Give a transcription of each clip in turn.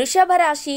వృషభ రాశి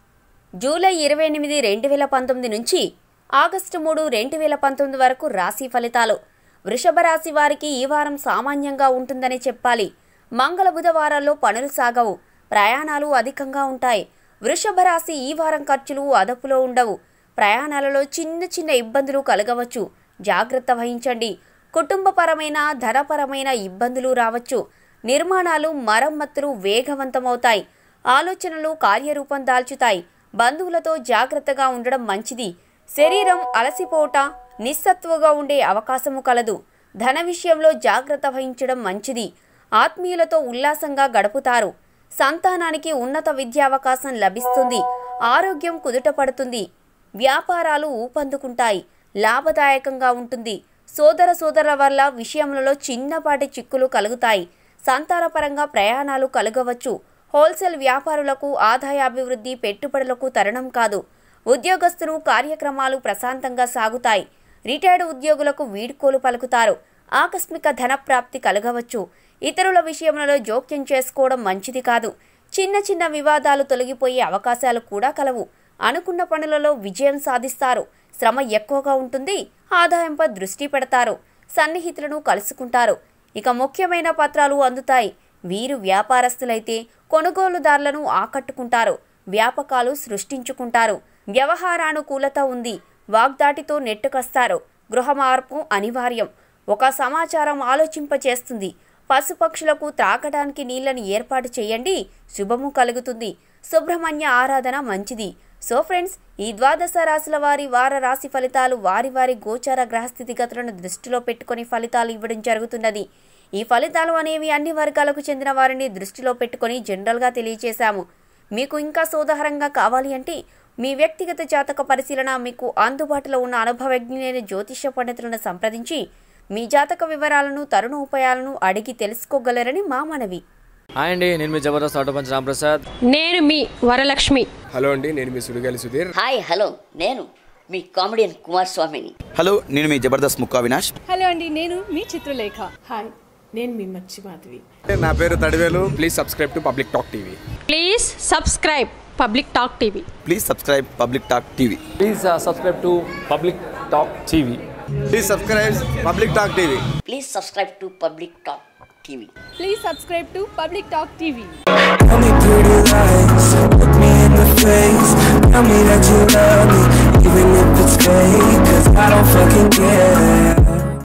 జూలై ఇరవై ఎనిమిది రెండు వేల పంతొమ్మిది నుంచి ఆగస్టు మూడు రెండు వేల పంతొమ్మిది వరకు రాశి ఫలితాలు వృషభ రాశి వారికి ఈ వారం సామాన్యంగా ఉంటుందని చెప్పాలి మంగళ బుధవారాల్లో పనులు సాగవు ప్రయాణాలు అధికంగా ఉంటాయి వృషభ రాశి ఈ వారం ఖర్చులు అదుపులో ఉండవు ప్రయాణాలలో చిన్న చిన్న ఇబ్బందులు కలగవచ్చు జాగ్రత్త వహించండి కుటుంబపరమైన ధనపరమైన ఇబ్బందులు రావచ్చు నిర్మాణాలు మరమ్మతులు వేగవంతమవుతాయి ఆలోచనలు కార్యరూపం దాల్చుతాయి బంధువులతో జాగ్రత్తగా ఉండడం మంచిది శరీరం అలసిపోట నిస్సత్తువగా ఉండే అవకాశము కలదు ధన విషయంలో జాగ్రత్త వహించడం మంచిది ఆత్మీయులతో ఉల్లాసంగా గడుపుతారు సంతానానికి ఉన్నత విద్యావకాశం లభిస్తుంది ఆరోగ్యం కుదుటపడుతుంది వ్యాపారాలు ఊపందుకుంటాయి లాభదాయకంగా ఉంటుంది సోదర సోదరుల వల్ల విషయములలో చిన్నపాటి చిక్కులు కలుగుతాయి సంతానపరంగా ప్రయాణాలు కలగవచ్చు హోల్సేల్ వ్యాపారులకు ఆదాయాభివృద్ధి పెట్టుబడులకు తరుణం కాదు ఉద్యోగస్తులు కార్యక్రమాలు ప్రశాంతంగా సాగుతాయి రిటైర్డ్ ఉద్యోగులకు వీడ్కోలు పలుకుతారు ఆకస్మిక ధన ప్రాప్తి కలగవచ్చు ఇతరుల విషయంలో జోక్యం చేసుకోవడం మంచిది కాదు చిన్న చిన్న వివాదాలు తొలగిపోయే అవకాశాలు కూడా కలవు అనుకున్న పనులలో విజయం సాధిస్తారు శ్రమ ఎక్కువగా ఉంటుంది ఆదాయంపై దృష్టి పెడతారు సన్నిహితులను కలుసుకుంటారు ఇక ముఖ్యమైన పత్రాలు అందుతాయి వీరు వ్యాపారస్తులైతే కొనుగోలుదారులను ఆకట్టుకుంటారు వ్యాపకాలు సృష్టించుకుంటారు వ్యవహారానుకూలత ఉంది వాగ్దాటితో నెట్టుకొస్తారు గృహ మార్పు అనివార్యం ఒక సమాచారం ఆలోచింపచేస్తుంది పశుపక్షులకు త్రాగడానికి నీళ్లను ఏర్పాటు చేయండి శుభము కలుగుతుంది సుబ్రహ్మణ్య ఆరాధన మంచిది సో ఫ్రెండ్స్ ఈ ద్వాదశ రాశుల వారి వార రాశి ఫలితాలు వారి వారి గోచార గ్రహస్థితిగతులను దృష్టిలో పెట్టుకొని ఫలితాలు ఇవ్వడం జరుగుతున్నది ఈ ఫలితాలు అనేవి అన్ని వర్గాలకు చెందిన వారిని దృష్టిలో పెట్టుకొని జనరల్గా తెలియజేశాము మీకు ఇంకా సోదహరంగా కావాలి అంటే మీ వ్యక్తిగత జాతక పరిశీలన మీకు అందుబాటులో ఉన్న అనుభవజ్ఞులైన జ్యోతిష పండితులను సంప్రదించి మీ జాతక వివరాలను తరుణ ఉపాయాలను అడిగి తెలుసుకోగలరని మా మనవి హాయ్ అండి నేను మీ జబర్దస్త్ ఆటో పంచ్ రాంప్రసాద్ నేను మీ వరలక్ష్మి హలో అండి నేను మీ సుడిగాలి సుధీర్ హాయ్ హలో నేను మీ కామెడియన్ కుమార్ స్వామిని హలో నేను మీ జబర్దస్త్ ముక్కా వినాష్ హలో అండి నేను మీ చిత్రలేఖ హాయ్ నేను మీ మచ్చి మాధవి నా పేరు Thadivelu please subscribe to public talk TV please subscribe public talk TV please subscribe public talk TV please subscribe to public talk TV please subscribe public talk TV please subscribe to public talk TV please subscribe to public talk TV Tell me pretty lies, look me in the face Tell me that you love me, even if it's fake Cause I don't fucking care